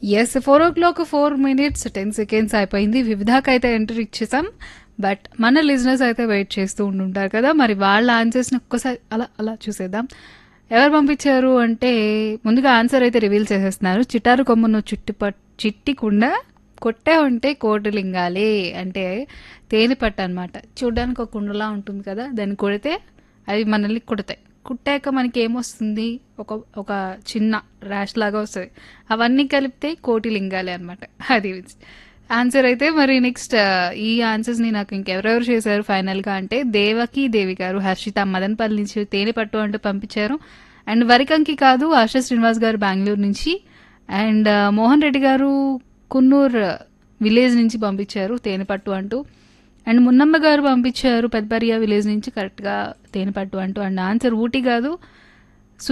yes four o'clock four minutes ten seconds అయిపోయింది వివిధాకి అయితే ఎంటర్ ఇచ్చేసాం బట్ మన లిజినెస్ అయితే వెయిట్ చేస్తూ ఉంటుంటారు కదా మరి వాళ్ళ ఆన్సర్స్ని ఒక్కసారి అలా అలా చూసేద్దాం ఎవరు పంపించారు అంటే ముందుగా ఆన్సర్ అయితే రివీల్ చేసేస్తున్నారు చిటారు కొమ్మును చుట్టి పట్ చిట్టికుండా కొట్టే ఉంటే కోటి లింగాలే అంటే తేనె పట్టు అనమాట చూడడానికి ఒక కుండలా ఉంటుంది కదా దాన్ని కొడితే అవి మనల్ని కుడతాయి కుట్టాక మనకి ఏమొస్తుంది ఒక ఒక చిన్న ర్యాష్ లాగా వస్తుంది అవన్నీ కలిపితే కోటి లింగాలే అనమాట అది ఆన్సర్ అయితే మరి నెక్స్ట్ ఈ ఆన్సర్స్ని నాకు ఇంకెవరెవరు చేశారు ఫైనల్గా అంటే దేవకి దేవి గారు హర్షిత మదన్పల్లి నుంచి తేనె పట్టు అంటూ పంపించారు అండ్ వరికంకి కాదు ఆశా శ్రీనివాస్ గారు బెంగళూరు నుంచి అండ్ మోహన్ రెడ్డి గారు కున్నూర్ విలేజ్ నుంచి పంపించారు తేనె పట్టు అంటూ అండ్ మున్నమ్మ గారు పంపించారు పెద్దపరియా విలేజ్ నుంచి కరెక్ట్గా తేనె పట్టు అంటూ అండ్ ఆన్సర్ ఊటీ కాదు